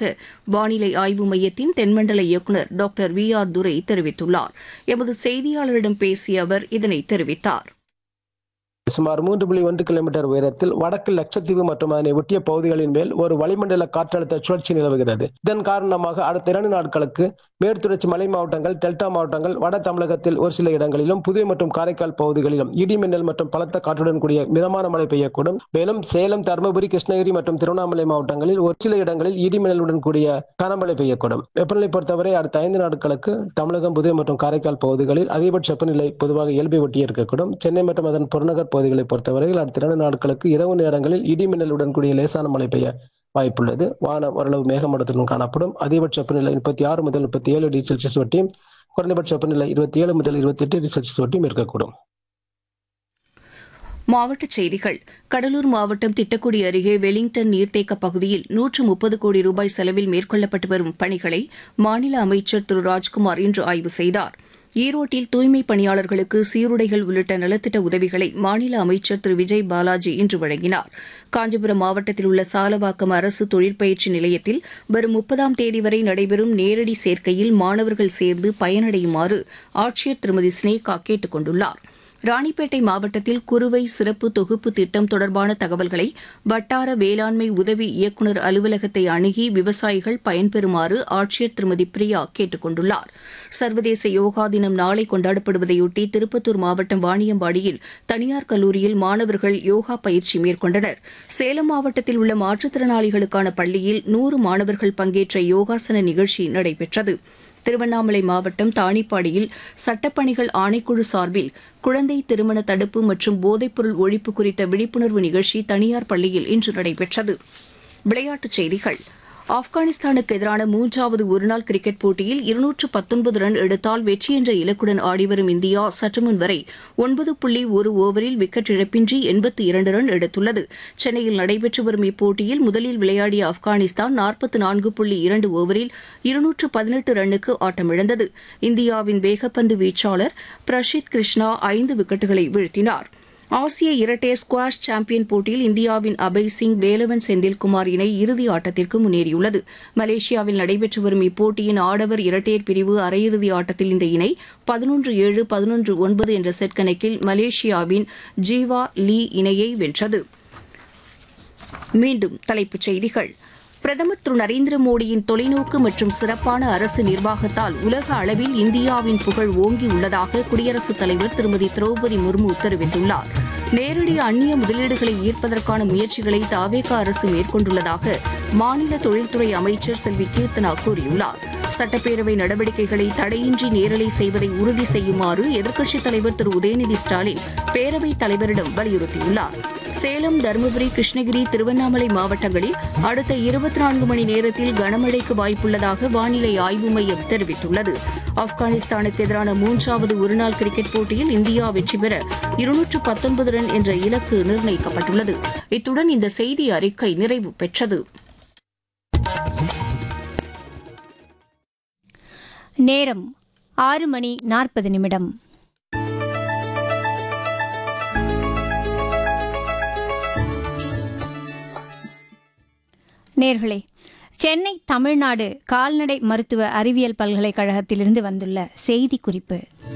உள்ளதாக வானிலை ஆய்வு மையத்தின் தென்மண்டல இயக்குநர் டாக்டர் வி ஆர் துரை தெரிவித்துள்ளார் எமது செய்தியாளரிடம் பேசிய அவர் இதனை தெரிவித்தார் சுமார் மூன்று புள்ளி ஒன்று கிலோமீட்டர் உயரத்தில் வடக்கு லட்சத்தீவு மற்றும் அதனை ஒட்டிய பகுதிகளின் மேல் ஒரு வளிமண்டல காற்றழுத்த சுழற்சி நிலவுகிறது இதன் காரணமாக அடுத்த இரண்டு நாட்களுக்கு மேற்குத்தொடர்ச்சி மலை மாவட்டங்கள் டெல்டா மாவட்டங்கள் வட தமிழகத்தில் ஒரு சில இடங்களிலும் புதுவை மற்றும் காரைக்கால் பகுதிகளிலும் இடி மின்னல் மற்றும் பலத்த காற்றுடன் கூடிய மிதமான மழை பெய்யக்கூடும் மேலும் சேலம் தருமபுரி கிருஷ்ணகிரி மற்றும் திருவண்ணாமலை மாவட்டங்களில் ஒரு சில இடங்களில் இடி மின்னலுடன் கூடிய கனமழை பெய்யக்கூடும் வெப்பநிலை பொறுத்தவரை அடுத்த ஐந்து நாட்களுக்கு தமிழகம் புதுவை மற்றும் காரைக்கால் பகுதிகளில் அதிகபட்ச வெப்பநிலை பொதுவாக இயல்பை ஒட்டி இருக்கக்கூடும் சென்னை மற்றும் அதன் புறநகர் பகுதிகளை பொறுத்தவரையில் அடுத்த இரண்டு நாட்களுக்கு இரவு நேரங்களில் இடி மின்னலுடன் கூடிய லேசான மழை பெய்ய வாய்ப்புள்ளது வானம் ஓரளவு மேகமூட்டத்துடன் காணப்படும் அதிகபட்ச வெப்பநிலை முப்பத்தி ஆறு முதல் முப்பத்தி ஏழு டிகிரி செல்சியஸ் வட்டியும் குறைந்தபட்ச வெப்பநிலை இருபத்தி ஏழு முதல் இருபத்தி எட்டு டிகிரி செல்சியஸ் வட்டியும் இருக்கக்கூடும் மாவட்டச் செய்திகள் கடலூர் மாவட்டம் திட்டக்குடி அருகே வெலிங்டன் நீர்த்தேக்க பகுதியில் நூற்று முப்பது கோடி ரூபாய் செலவில் மேற்கொள்ளப்பட்டு வரும் பணிகளை மாநில அமைச்சர் திரு ராஜ்குமார் இன்று ஆய்வு செய்தார் ஈரோட்டில் தூய்மைப் பணியாளர்களுக்கு சீருடைகள் உள்ளிட்ட நலத்திட்ட உதவிகளை மாநில அமைச்சர் திரு விஜய் பாலாஜி இன்று வழங்கினார் காஞ்சிபுரம் மாவட்டத்தில் உள்ள சாலவாக்கம் அரசு தொழிற்பயிற்சி நிலையத்தில் வரும் முப்பதாம் தேதி வரை நடைபெறும் நேரடி சேர்க்கையில் மாணவர்கள் சேர்ந்து பயனடையுமாறு ஆட்சியர் திருமதி ஸ்னேகா கேட்டுக் கொண்டுள்ளார் ராணிப்பேட்டை மாவட்டத்தில் குறுவை சிறப்பு தொகுப்பு திட்டம் தொடர்பான தகவல்களை வட்டார வேளாண்மை உதவி இயக்குநர் அலுவலகத்தை அணுகி விவசாயிகள் பயன்பெறுமாறு ஆட்சியர் திருமதி பிரியா கேட்டுக் கொண்டுள்ளார் சர்வதேச யோகா தினம் நாளை கொண்டாடப்படுவதையொட்டி திருப்பத்தூர் மாவட்டம் வாணியம்பாடியில் தனியார் கல்லூரியில் மாணவர்கள் யோகா பயிற்சி மேற்கொண்டனர் சேலம் மாவட்டத்தில் உள்ள மாற்றுத்திறனாளிகளுக்கான பள்ளியில் நூறு மாணவர்கள் பங்கேற்ற யோகாசன நிகழ்ச்சி நடைபெற்றது திருவண்ணாமலை மாவட்டம் தாணிப்பாடியில் சட்டப்பணிகள் ஆணைக்குழு சார்பில் குழந்தை திருமண தடுப்பு மற்றும் போதைப்பொருள் ஒழிப்பு குறித்த விழிப்புணர்வு நிகழ்ச்சி தனியார் பள்ளியில் இன்று நடைபெற்றது விளையாட்டுச் செய்திகள் ஆப்கானிஸ்தானுக்கு எதிரான மூன்றாவது ஒருநாள் கிரிக்கெட் போட்டியில் இருநூற்று பத்தொன்பது ரன் எடுத்தால் வெற்றி என்ற இலக்குடன் ஆடிவரும் இந்தியா சற்றுமுன் வரை ஒன்பது புள்ளி ஒரு ஓவரில் விக்கெட் இழப்பின்றி எண்பத்தி இரண்டு ரன் எடுத்துள்ளது சென்னையில் நடைபெற்று வரும் இப்போட்டியில் முதலில் விளையாடிய ஆப்கானிஸ்தான் நாற்பத்து நான்கு புள்ளி இரண்டு ஓவரில் இருநூற்று பதினெட்டு ரன்னுக்கு ஆட்டமிழந்தது இந்தியாவின் வேகப்பந்து வீச்சாளர் பிரஷித் கிருஷ்ணா ஐந்து விக்கெட்டுகளை வீழ்த்தினார் ஆசிய இரட்டையர் ஸ்குவாஷ் சாம்பியன் போட்டியில் இந்தியாவின் அபய் சிங் வேலவன் செந்தில்குமார் இணை இறுதி ஆட்டத்திற்கு முன்னேறியுள்ளது மலேசியாவில் நடைபெற்று வரும் இப்போட்டியின் ஆடவர் இரட்டையர் பிரிவு அரையிறுதி ஆட்டத்தில் இந்த இணை பதினொன்று ஏழு பதினொன்று ஒன்பது என்ற செட் கணக்கில் மலேசியாவின் ஜீவா லீ இணையை வென்றது மீண்டும் தலைப்புச் செய்திகள் பிரதமர் திரு நரேந்திர மோடியின் தொலைநோக்கு மற்றும் சிறப்பான அரசு நிர்வாகத்தால் உலக அளவில் இந்தியாவின் புகழ் ஓங்கி உள்ளதாக குடியரசுத் தலைவர் திருமதி திரௌபதி முர்மு தெரிவித்துள்ளார் நேரடி அந்நிய முதலீடுகளை ஈர்ப்பதற்கான முயற்சிகளை தாவேகா அரசு மேற்கொண்டுள்ளதாக மாநில தொழில்துறை அமைச்சர் செல்வி கீர்த்தனா கூறியுள்ளார் சட்டப்பேரவை நடவடிக்கைகளை தடையின்றி நேரலை செய்வதை உறுதி செய்யுமாறு எதிர்க்கட்சித் தலைவர் திரு உதயநிதி ஸ்டாலின் பேரவைத் தலைவரிடம் வலியுறுத்தியுள்ளார் சேலம் தருமபுரி கிருஷ்ணகிரி திருவண்ணாமலை மாவட்டங்களில் அடுத்த இருபத்தி நான்கு மணி நேரத்தில் கனமழைக்கு வாய்ப்புள்ளதாக வானிலை ஆய்வு மையம் தெரிவித்துள்ளது ஆப்கானிஸ்தானுக்கு எதிரான மூன்றாவது ஒருநாள் கிரிக்கெட் போட்டியில் இந்தியா வெற்றி பெற இருநூற்று பத்தொன்பது ரன் என்ற இலக்கு நிர்ணயிக்கப்பட்டுள்ளது இத்துடன் இந்த செய்தி அறிக்கை நிறைவு பெற்றது நேரம் ஆறு மணி நாற்பது நிமிடம் நேர்களே சென்னை தமிழ்நாடு கால்நடை மருத்துவ அறிவியல் பல்கலைக்கழகத்திலிருந்து வந்துள்ள செய்தி குறிப்பு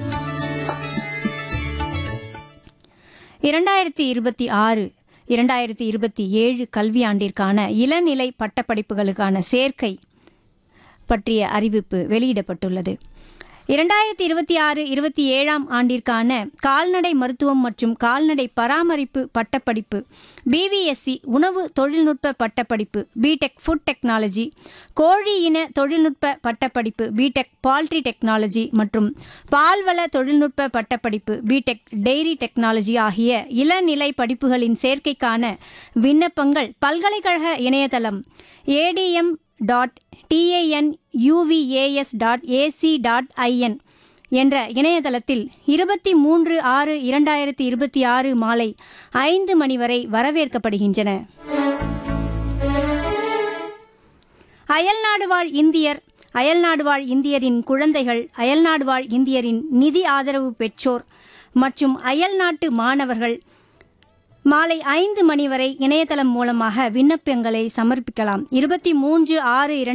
இரண்டாயிரத்தி இருபத்தி ஆறு இரண்டாயிரத்தி இருபத்தி ஏழு கல்வியாண்டிற்கான இளநிலை பட்டப்படிப்புகளுக்கான சேர்க்கை பற்றிய அறிவிப்பு வெளியிடப்பட்டுள்ளது இரண்டாயிரத்தி இருபத்தி ஆறு இருபத்தி ஏழாம் ஆண்டிற்கான கால்நடை மருத்துவம் மற்றும் கால்நடை பராமரிப்பு பட்டப்படிப்பு பிவிஎஸ்சி உணவு தொழில்நுட்ப பட்டப்படிப்பு பிடெக் ஃபுட் டெக்னாலஜி கோழி இன தொழில்நுட்ப பட்டப்படிப்பு பிடெக் பால்ட்ரி டெக்னாலஜி மற்றும் பால்வள தொழில்நுட்ப பட்டப்படிப்பு பிடெக் டெய்ரி டெக்னாலஜி ஆகிய இளநிலை படிப்புகளின் சேர்க்கைக்கான விண்ணப்பங்கள் பல்கலைக்கழக இணையதளம் ADM dot TAN UVAS dot AC dot IN என்ற இணையதளத்தில் இருபத்தி மூன்று ஆறு இரண்டாயிரத்தி இருபத்தி ஆறு மாலை ஐந்து மணி வரை வரவேற்கப்படுகின்றன அயல்நாடு வாழ் இந்தியர் அயல்நாடு வாழ் இந்தியரின் குழந்தைகள் அயல்நாடு வாழ் இந்தியரின் நிதி ஆதரவு பெற்றோர் மற்றும் அயல்நாட்டு மாணவர்கள் மாலை ஐந்து மணி வரை இணையதளம் மூலமாக விண்ணப்பங்களை சமர்ப்பிக்கலாம் இருபத்தி மூன்று ஆறு இரண்டு